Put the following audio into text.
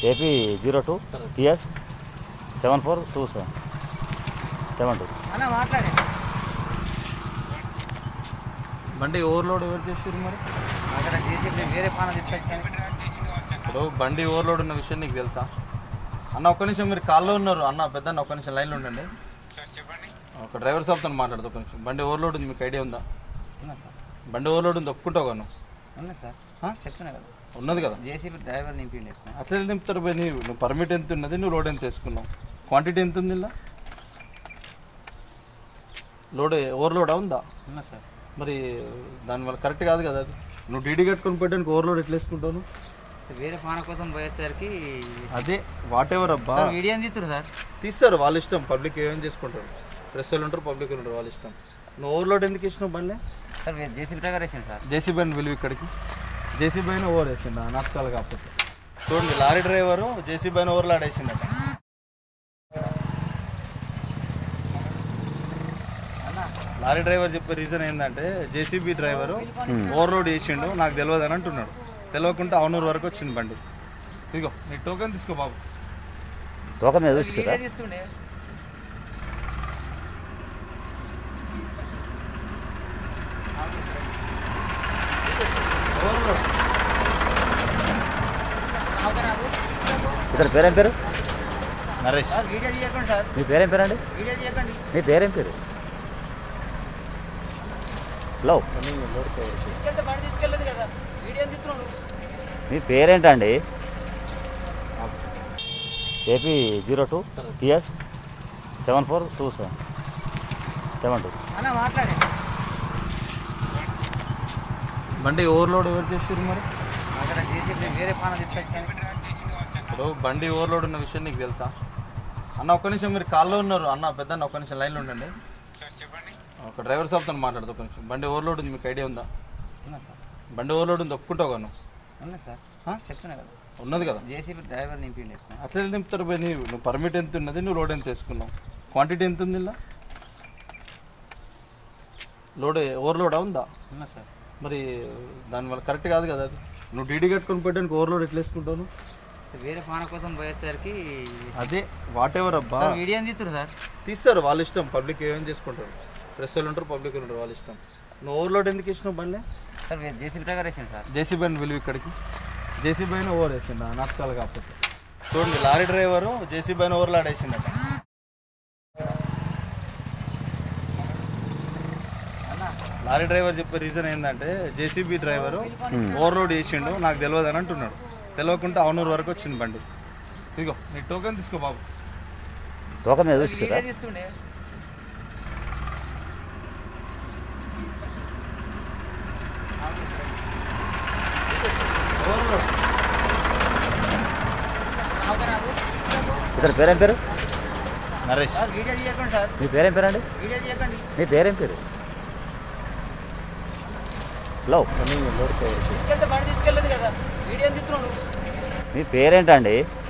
AP zero two TS seven four two seven seven two అన్న మాట్లాడే బండి overload ఎవరు చేసారు మరి అక్కడ చేసి వేరే పాన తీసుకొచ్చాను ఇప్పుడు బండి ఓవర్లోడ్ ఉన్న విషయం నీకు తెలుసా అన్న ఒక్క నిమిషం మీరు కాల్లో ఉన్నారు అన్న పెద్ద అన్న ఒక్క నిమిషం లైన్లో ఉండండి ఒక డ్రైవర్ సాబ్తో మాట్లాడదు ఒక నిమిషం బండి ఓవర్లోడ్ ఉంది మీకు ఐడియా ఉందా ఉన్నా సార్ బండి ఓవర్లోడ్ ఉంది ఒప్పుకుంటావు కదా నువ్వు ఉన్నా సార్ ఆ? చెప్తున్నా కదా ఉన్నది కదా జేసీబీ డ్రైవర్ నింపిండి అట్లా నింపుతారు పోయి నీవు నువ్వు పర్మిట్ ఎంత ఉన్నది నువ్వు లోడ్ ఎంత వేసుకున్నావు క్వాంటిటీ ఎంత ఉంది ఇలా లోడ్ ఓవర్లోడా ఉందా ఉన్నా సార్ మరి దానివల్ల కరెక్ట్ కాదు కదా అది నువ్వు డీడీ కట్టుకొని పెట్టడానికి ఓవర్లోడ్ ఎట్లా వేసుకుంటావు నువ్వు? వేరే పాన కోసం పోయేసరికి అదే వాట్ ఎవర్ అబ్బా సార్ వీడియో ఏం తీస్తారు సార్ తీస్తారు వాళ్ళ ఇష్టం పబ్లిక్ ఏం చేసుకుంటారు ప్రెస్ వాళ్ళు ఉంటారు పబ్లిక్ ఉంటారు వాళ్ళ ఇష్టం నువ్వు ఓవర్లోడ్ ఎందుకు ఇచ్చినావు బండి సార్ జేసీబీ డ్రైవర్ వేసాను సార్ జేసీబీ అని విలువ ఇక్కడికి జేసీబీ అయినా ఓవర్ వేసిండ నాటకాలు కాకపోతే చూడండి లారీ డ్రైవరు జేసీబీ అయినా ఓవర్లాడ్ వేసిండట లారీ డ్రైవర్ చెప్పే రీజన్ ఏంటంటే జేసీబీ డ్రైవరు ఓవర్లోడ్ చేసిండు నాకు తెలియదు అని అంటున్నాడు తెలియకుండా అవనూరు వరకు వచ్చింది బండి ఇదిగో నీ టోకెన్ తీసుకో బాబు టోకన్ మీద చూస్తారా వీడియో తీస్తుండే ఇతని పేరేం పేరు నరేష్ సార్ వీడియో తీయకండి సార్ మీ పేరేం పేరండి వీడియో తీయకండి మీ పేరేం పేరు హలో తీసుకెళ్తే బండి తీసుకెళ్ళదు కదా వీడియో తీస్తున్నాడు మీ పేరేంటండి AP zero two TS seven four two seven seven two అన్న మాట్లాడే బండి ఓవర్లోడ్ ఎవరు చేసారు మరి అక్కడ జేసీబీ వేరే పాన తీసుకొచ్చాను ఇప్పుడు బండి ఓవర్లోడ్ ఉన్న విషయం నీకు తెలుసా అన్న ఒక్క నిమిషం మీరు కాల్లో ఉన్నారు అన్న పెద్ద అన్న ఒక్క నిమిషం లైన్లో ఉండండి ఒక డ్రైవర్ సాబ్తో మాట్లాడదు ఒక నిమిషం బండి ఓవర్లోడ్ ఉంది మీకు ఐడియా ఉందా ఉన్నా సార్ బండి ఓవర్లోడ్ ఉంది ఒప్పుకుంటావు కదా నువ్వు ఉన్నా సార్ ఆ? చెప్తున్నా కదా ఉన్నది కదా జేసీబీ డ్రైవర్ నింపిండి అట్లా నింపుతారు పోయి నీవు నువ్వు పర్మిట్ ఎంత ఉన్నది నువ్వు లోడ్ ఎంత వేసుకున్నావు క్వాంటిటీ ఎంత ఉంది ఇలా లోడ్ ఓవర్లోడా ఉందా ఉన్నా సార్ మరి దానివల్ల కరెక్ట్ కాదు కదా అది నువ్వు డీడీ కట్టుకొని పెట్టడానికి ఓవర్లోడ్ ఎట్లా వేసుకుంటావు నువ్వు? వేరే పాన కోసం పోయేసరికి అదే వాట్ ఎవర్ అబ్బా సార్ వీడియో ఏం తీస్తారు సార్ తీస్తారు వాళ్ళ ఇష్టం పబ్లిక్ ఏం చేసుకుంటారు ప్రెస్ వాళ్ళు ఉంటారు పబ్లిక్ ఉంటారు వాళ్ళ ఇష్టం నువ్వు ఓవర్లోడ్ ఎందుకు ఇచ్చినావు బండి సార్ జేసీబీ డ్రైవర్ వేసాను సార్ జేసీబీ అని విలువ ఇక్కడికి జేసీబీ అయినా ఓవర్ వేసిండ నాటకాలు కాకపోతే చూడండి లారీ డ్రైవరు జేసీబీ అయినా ఓవర్లాడ్ వేసిండట లారీ డ్రైవర్ చెప్పే రీజన్ ఏంటంటే జేసీబీ డ్రైవరు ఓవర్లోడ్ చేసిండు నాకు తెలియదు అని అంటున్నాడు తెలియకుండా అవనూరు వరకు వచ్చింది బండి ఇదిగో నీ టోకెన్ తీసుకో బాబు టోకన్ మీద చూస్తారా వీడియో తీస్తుండే ఇతని పేరేం పేరు నరేష్ సార్ వీడియో తీయకండి సార్ మీ పేరేం పేరండి వీడియో తీయకండి మీ పేరేం పేరు హలో తీసుకెళ్తే బండి తీసుకెళ్ళదు కదా వీడియో తీస్తున్నాడు మీ పేరేంటండి